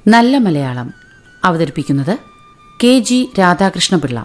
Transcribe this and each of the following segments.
നല്ല മലയാളം അവതരിപ്പിക്കുന്നത് K G Radhakrishna Pillai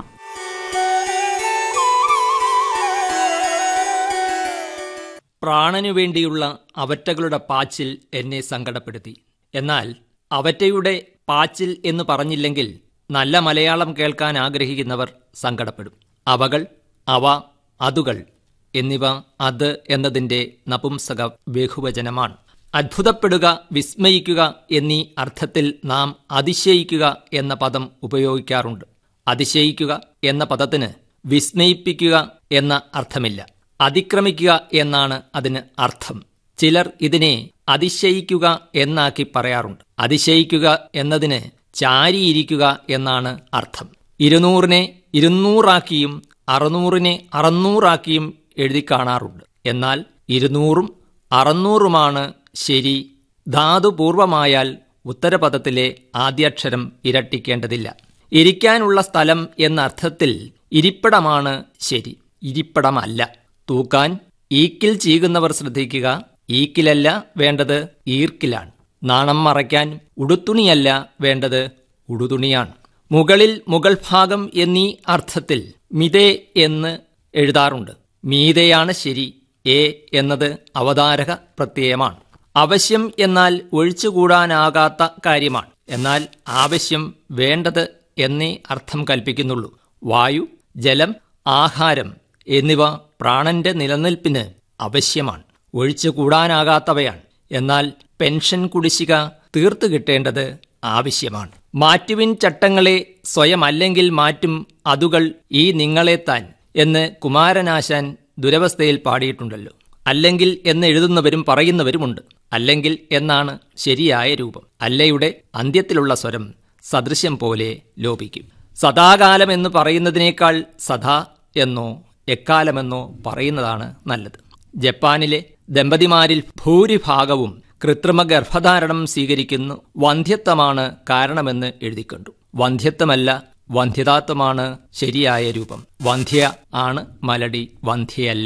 പ്രാണനു വേണ്ടിയുള്ള അവറ്റകളുടെ പാച്ചിൽ എന്നെ സങ്കടപ്പെടുത്തി എന്നാൽ അവറ്റയുടെ പാച്ചിൽ എന്ന് പറഞ്ഞില്ലെങ്കിൽ നല്ല മലയാളം കേൾക്കാൻ ആഗ്രഹിക്കുന്നവർ സങ്കടപ്പെടും അവകൾ അവ അതുകൾ എന്നിവ അത് എന്നതിൻ്റെ നപുംസക ബഹുവചനമാണ് അത്ഭുതപ്പെടുക വിസ്മയിക്കുക എന്നീ അർത്ഥത്തിൽ നാം അതിശയിക്കുക എന്ന പദം ഉപയോഗിക്കാറുണ്ട് അതിശയിക്കുക എന്ന പദത്തിന് വിസ്മയിപ്പിക്കുക എന്ന അർത്ഥമില്ല അതിക്രമിക്കുക എന്നാണ് അതിന് അർത്ഥം ചിലർ ഇതിനെ അതിശയിക്കുക എന്നാക്കി പറയാറുണ്ട് അതിശയിക്കുക എന്നതിന് ചാരിയിരിക്കുക എന്നാണ് അർത്ഥം ഇരുന്നൂറിനെ ഇരുന്നൂറാക്കിയും അറുന്നൂറിനെ അറുന്നൂറാക്കിയും എഴുതി കാണാറുണ്ട് എന്നാൽ ഇരുന്നൂറും അറുന്നൂറുമാണ് ശരി ധാതുപൂർവമായാൽ ഉത്തരപദത്തിലെ ആദ്യാക്ഷരം ഇരട്ടിക്കേണ്ടതില്ല ഇരിക്കാനുള്ള സ്ഥലം എന്ന അർത്ഥത്തിൽ ഇരിപ്പിടമാണ് ശരി ഇരിപ്പിടമല്ല തൂക്കാൻ ഈക്കിൽ ചീകുന്നവർ ശ്രദ്ധിക്കുക ഈക്കിലല്ല വേണ്ടത് ഈർക്കിലാണ് നാണം മറയ്ക്കാൻ ഉടുത്തുണിയല്ല വേണ്ടത് ഉടുതുണിയാണ് മുകളിൽ മുകൾ ഭാഗം എന്നീ അർത്ഥത്തിൽ മിതേ എന്ന് എഴുതാറുണ്ട് മീതയാണ് ശരി എ എന്നത് അവതാരക പ്രത്യയമാണ് അവശ്യം എന്നാൽ ഒഴിച്ചുകൂടാനാകാത്ത കാര്യമാണ് എന്നാൽ ആവശ്യം വേണ്ടത് എന്നേ അർത്ഥം കൽപ്പിക്കുന്നുള്ളൂ വായു ജലം ആഹാരം എന്നിവ പ്രാണന്റെ നിലനിൽപ്പിന് അവശ്യമാണ് ഒഴിച്ചുകൂടാനാകാത്തവയാണ് എന്നാൽ പെൻഷൻ കുടിശ്ശിക തീർത്തു കിട്ടേണ്ടത് ആവശ്യമാണ് മാറ്റുവിൻ ചട്ടങ്ങളെ സ്വയമല്ലെങ്കിൽ മാറ്റും അതുകൾ ഈ നിങ്ങളെ താൻ എന്ന് കുമാരനാശാൻ ദുരവസ്ഥയിൽ പാടിയിട്ടുണ്ടല്ലോ അല്ലെങ്കിൽ എന്ന് എഴുതുന്നവരും പറയുന്നവരുമുണ്ട് അല്ലെങ്കിൽ എന്നാണ് ശരിയായ രൂപം അല്ലയുടെ അന്ത്യത്തിലുള്ള സ്വരം സദൃശ്യം പോലെ ലോപിക്കും സദാകാലം എന്ന് പറയുന്നതിനേക്കാൾ സദാ എന്നോ എക്കാലമെന്നോ പറയുന്നതാണ് നല്ലത് ജപ്പാനിലെ ദമ്പതിമാരിൽ ഭൂരിഭാഗവും കൃത്രിമ ഗർഭധാരണം സ്വീകരിക്കുന്നു വന്ധ്യത്വമാണ് കാരണമെന്ന് എഴുതിക്കണ്ടു വന്ധ്യത്വമല്ല വന്ധ്യതാത്വമാണ് ശരിയായ രൂപം വന്ധ്യ ആണ് മലടി വന്ധ്യയല്ല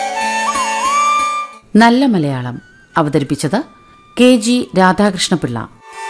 നല്ല മലയാളം അവതരിപ്പിച്ചത് കെ ജി രാധാകൃഷ്ണപിള്ള